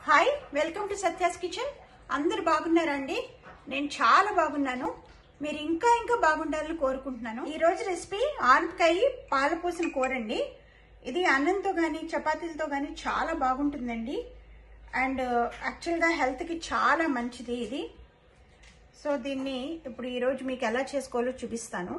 hi welcome to Satya's kitchen అందరు బాగున్నారండి నేను చాలా బాగున్నాను మీరు ఇంకా ఇంకా బాగుండాలని కోరుకుంటున్నాను ఈ రోజు రెసిపీ ఆనపకాయ పాలపూసిన కూర అండి ఇది అన్నంతో కానీ చపాతీలతో కానీ చాలా బాగుంటుందండి అండ్ యాక్చువల్గా హెల్త్కి చాలా మంచిది ఇది సో దీన్ని ఇప్పుడు ఈరోజు మీకు ఎలా చేసుకోవాలో చూపిస్తాను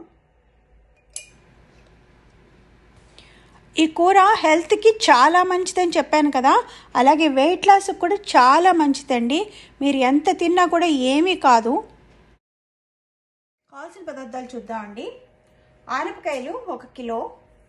ఈ కూర హెల్త్కి చాలా మంచిదని చెప్పాను కదా అలాగే వెయిట్ లాస్కి కూడా చాలా మంచిదండి మీరు ఎంత తిన్నా కూడా ఏమీ కాదు కావాల్సిన పదార్థాలు చూద్దామండి ఆనపకాయలు ఒక కిలో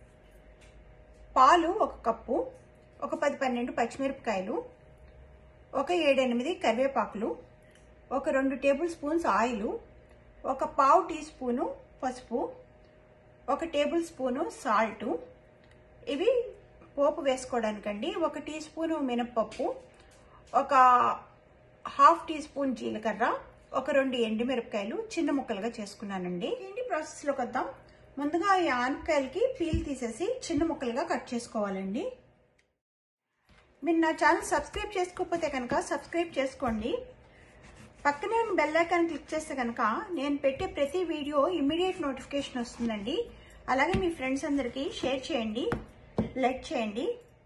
పాలు ఒక కప్పు ఒక పది పన్నెండు పచ్చిమిరపకాయలు ఒక ఏడెనిమిది కరివేపాకులు ఒక రెండు టేబుల్ స్పూన్స్ ఆయిల్ ఒక పావు టీ స్పూను పసుపు ఒక టేబుల్ స్పూను సాల్టు ఇవి పోపు వేసుకోవడానికండి ఒక టీ స్పూను మినప్పప్పు ఒక హాఫ్ టీ స్పూన్ జీలకర్ర ఒక రెండు ఎండుమిరపకాయలు చిన్న ముక్కలుగా చేసుకున్నానండి ఏంటి ప్రాసెస్లోకి వద్దాం ముందుగా ఈ ఆనపకాయలకి పీల్ తీసేసి చిన్న ముక్కలుగా కట్ చేసుకోవాలండి మీరు నా ఛానల్ సబ్స్క్రైబ్ చేసుకోకపోతే కనుక సబ్స్క్రైబ్ చేసుకోండి పక్కనే ఉన్న బెల్ ఐకాన్ క్లిక్ చేస్తే కనుక నేను పెట్టే ప్రతి వీడియో ఇమ్మీడియట్ నోటిఫికేషన్ వస్తుందండి అలాగే మీ ఫ్రెండ్స్ అందరికీ షేర్ చేయండి లైక్ చేయండి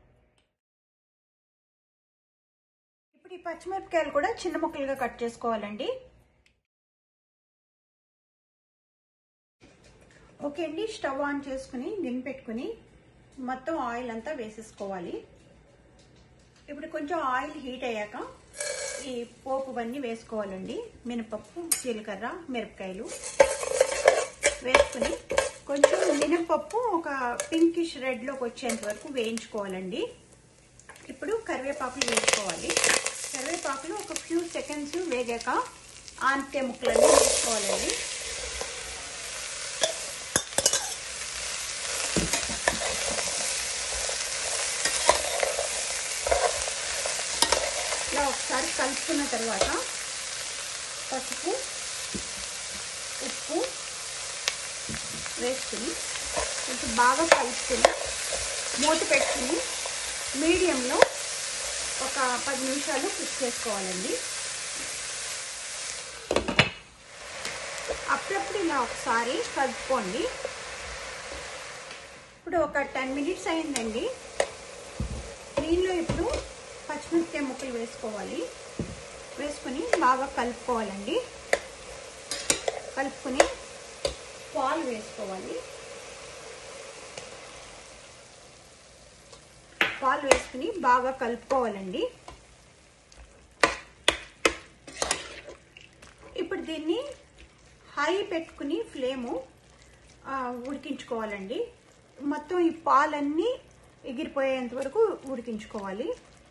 ఇప్పుడు ఈ పచ్చిమిరపకాయలు కూడా చిన్న ముక్కలుగా కట్ చేసుకోవాలండి ఓకే అండి స్టవ్ ఆన్ చేసుకుని గిన్నె పెట్టుకుని మొత్తం ఆయిల్ అంతా వేసేసుకోవాలి ఇప్పుడు కొంచెం ఆయిల్ హీట్ అయ్యాక ఈ పోపు అన్నీ వేసుకోవాలండి మినపప్పు జీలకర్ర మిరపకాయలు వేసుకుని కొంచెం మినపప్పు ఒక పింకిష్ రెడ్లోకి వచ్చేంత వరకు వేయించుకోవాలండి ఇప్పుడు కరివేపాకులు వేసుకోవాలి కరివేపాకులు ఒక ఫ్యూ సెకండ్స్ వేగాక ఆనపకాయ ముక్కలన్నీ వేసుకోవాలండి ఇలా ఒకసారి కలుపుకున్న తర్వాత పసుపు ఉప్పు వేసుకుని కొంచెం బాగా కలుపుకుని మూత పెట్టుకుని మీడియంలో ఒక పది నిమిషాలు కుక్ చేసుకోవాలండి అప్పుడప్పుడు ఇలా ఒకసారి కలుపుకోండి ఇప్పుడు ఒక టెన్ మినిట్స్ అయిందండి దీనిలో ఇప్పుడు పచ్చిమిరపకాయ ముక్కలు వేసుకోవాలి వేసుకొని బాగా కలుపుకోవాలండి కలుపుకొని పాలు వేసుకోవాలి పాలు వేసుకుని బాగా కలుపుకోవాలండి ఇప్పుడు దీన్ని హై పెట్టుకుని ఫ్లేము ఉడికించుకోవాలండి మొత్తం ఈ పాలన్నీ ఎగిరిపోయేంత వరకు ఉడికించుకోవాలి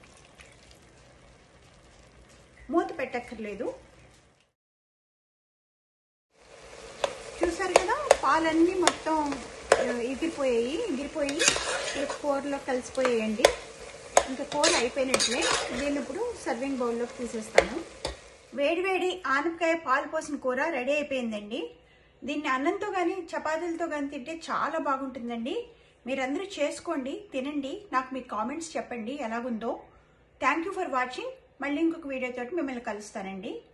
మూత పెట్టక్కర్లేదు చూసారు కదా పాలన్నీ మొత్తం ఎగిరిపోయాయి ఎగిరిపోయి కూరలో కలిసిపోయాయండి ఇంకా కూర అయిపోయినట్లే దీన్ని ఇప్పుడు సర్వింగ్ బౌల్లోకి తీసేస్తాను వేడి వేడి ఆనపకాయ పాలు పోసిన కూర రెడీ అయిపోయిందండి దీన్ని అన్నంతో కానీ చపాతీలతో కానీ తింటే చాలా బాగుంటుందండి మీరందరూ చేసుకోండి తినండి నాకు మీ కామెంట్స్ చెప్పండి ఎలాగుందో థ్యాంక్ యూ ఫర్ వాచింగ్ మళ్ళీ ఇంకొక వీడియోతో మిమ్మల్ని కలుస్తానండి